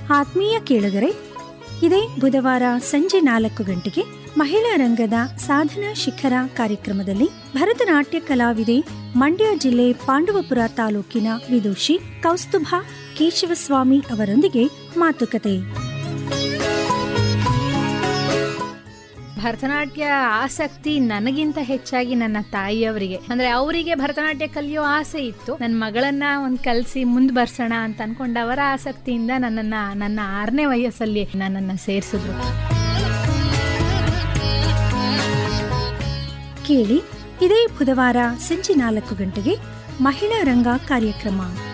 ಆತ್ಮೀಯ ಕೇಳುಗರೆ ಇದೇ ಬುಧವಾರ ಸಂಜೆ ನಾಲ್ಕು ಗಂಟೆಗೆ ಮಹಿಳಾ ರಂಗದ ಸಾಧನಾ ಶಿಖರ ಕಾರ್ಯಕ್ರಮದಲ್ಲಿ ಭರತನಾಟ್ಯ ಕಲಾವಿದೆ ಮಂಡ್ಯ ಜಿಲ್ಲೆ ಪಾಂಡವಪುರ ತಾಲೂಕಿನ ವಿದುಷಿ ಕೌಸ್ತುಭ ಕೇಶವಸ್ವಾಮಿ ಅವರೊಂದಿಗೆ ಮಾತುಕತೆ ಭರತನಾಟ್ಯ ಆಸಕ್ತಿ ನನಗಿಂತ ಹೆಚ್ಚಾಗಿ ನನ್ನ ತಾಯಿಯವರಿಗೆ ಅಂದ್ರೆ ಅವರಿಗೆ ಭರತನಾಟ್ಯ ಕಲಿಯೋ ಆಸೆ ಇತ್ತು ನನ್ನ ಮಗಳನ್ನ ಒಂದ್ ಕಲ್ಸಿ ಮುಂದ್ ಬರ್ಸೋಣ ಅಂತ ಅನ್ಕೊಂಡ ಅವರ ಆಸಕ್ತಿಯಿಂದ ನನ್ನನ್ನ ನನ್ನ ಆರನೇ ವಯಸ್ಸಲ್ಲಿ ನನ್ನನ್ನ ಸೇರಿಸಿದ್ರು ಕೇಳಿ ಇದೇ ಬುಧವಾರ ಸಂಜೆ ನಾಲ್ಕು ಗಂಟೆಗೆ ಮಹಿಳಾ ರಂಗ ಕಾರ್ಯಕ್ರಮ